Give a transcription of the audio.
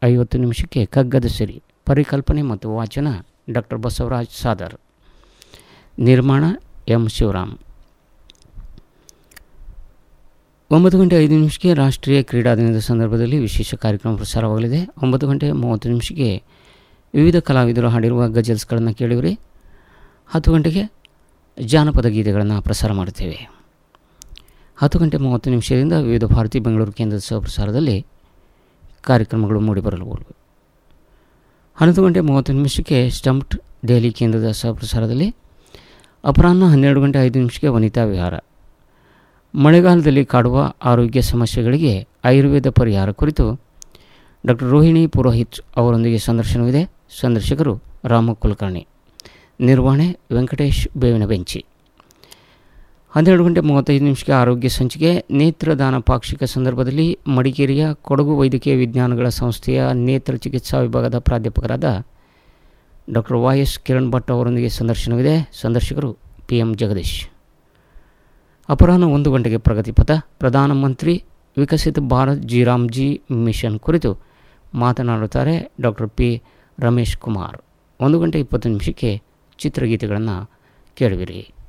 ಐವತ್ತು ನಿಮಿಷಕ್ಕೆ ಕಗ್ಗದ ಸಿರಿ ಪರಿಕಲ್ಪನೆ ಮತ್ತು ವಾಚನ ಡಾಕ್ಟರ್ ಬಸವರಾಜ್ ಸಾದರ್ ನಿರ್ಮಾಣ ಎಂ ಶಿವರಾಮ್ ಒಂಬತ್ತು ಗಂಟೆ ಐದು ನಿಮಿಷಕ್ಕೆ ರಾಷ್ಟ್ರೀಯ ಕ್ರೀಡಾ ದಿನದ ಸಂದರ್ಭದಲ್ಲಿ ವಿಶೇಷ ಕಾರ್ಯಕ್ರಮ ಪ್ರಸಾರವಾಗಲಿದೆ ಒಂಬತ್ತು ಗಂಟೆ ಮೂವತ್ತು ನಿಮಿಷಕ್ಕೆ ವಿವಿಧ ಕಲಾವಿದರು ಹಾಡಿರುವ ಗಜಲ್ಸ್ಗಳನ್ನು ಕೇಳಿವ್ರಿ ಹತ್ತು ಗಂಟೆಗೆ ಜಾನಪದ ಗೀತೆಗಳನ್ನು ಪ್ರಸಾರ ಮಾಡುತ್ತೇವೆ ಹತ್ತು ಗಂಟೆ ಮೂವತ್ತು ನಿಮಿಷದಿಂದ ವಿವಿಧ ಭಾರತಿ ಬೆಂಗಳೂರು ಕೇಂದ್ರದ ಸಹಪ್ರಸಾರದಲ್ಲಿ ಕಾರ್ಯಕ್ರಮಗಳು ಮೂಡಿಬರಲುಗಳು ಹನ್ನೊಂದು ಗಂಟೆ ಮೂವತ್ತು ನಿಮಿಷಕ್ಕೆ ಸ್ಟಂಪ್ಡ್ ದೆಹಲಿ ಕೇಂದ್ರದ ಸಹಪ್ರಸಾರದಲ್ಲಿ ಅಪರಾಹ್ನ ಹನ್ನೆರಡು ಗಂಟೆ ಐದು ನಿಮಿಷಕ್ಕೆ ವನಿತಾ ವಿಹಾರ ಮಳೆಗಾಲದಲ್ಲಿ ಕಾಡುವ ಆರೋಗ್ಯ ಸಮಸ್ಯೆಗಳಿಗೆ ಆಯುರ್ವೇದ ಪರಿಹಾರ ಕುರಿತು ಡಾಕ್ಟರ್ ರೋಹಿಣಿ ಪುರೋಹಿತ್ ಅವರೊಂದಿಗೆ ಸಂದರ್ಶನವಿದೆ ಸಂದರ್ಶಕರು ರಾಮ ಕುಲಕರ್ಣಿ ನಿರ್ವಹಣೆ ವೆಂಕಟೇಶ್ ಬೇವಿನ ಬೆಂಚಿ ಹನ್ನೆರಡು ಗಂಟೆ ಮೂವತ್ತೈದು ನಿಮಿಷಕ್ಕೆ ಆರೋಗ್ಯ ಸಂಚಿಕೆ ನೇತ್ರದಾನ ಪಾಕ್ಷಿಕ ಸಂದರ್ಭದಲ್ಲಿ ಮಡಿಕೇರಿಯ ಕೊಡಗು ವೈದ್ಯಕೀಯ ವಿಜ್ಞಾನಗಳ ಸಂಸ್ಥೆಯ ನೇತ್ರ ಚಿಕಿತ್ಸಾ ವಿಭಾಗದ ಪ್ರಾಧ್ಯಾಪಕರಾದ doctor Y S Kiran Bhat ಅವರೊಂದಿಗೆ ಸಂದರ್ಶನವಿದೆ ಸಂದರ್ಶಕರು ಪಿ ಎಂ ಜಗದೀಶ್ ಅಪರಾಹ್ನ ಒಂದು ಗಂಟೆಗೆ ಪ್ರಗತಿಪಥ ಪ್ರಧಾನಮಂತ್ರಿ ವಿಕಸಿತ ಭಾರತ್ ಜಿರಾಮ್ಜಿ ಮಿಷನ್ ಕುರಿತು ಮಾತನಾಡುತ್ತಾರೆ ಡಾಕ್ಟರ್ ಪಿ ರಮೇಶ್ ಕುಮಾರ್ ಒಂದು ಗಂಟೆ ಇಪ್ಪತ್ತು ನಿಮಿಷಕ್ಕೆ ಚಿತ್ರಗೀತೆಗಳನ್ನು ಕೇಳುವಿರಿ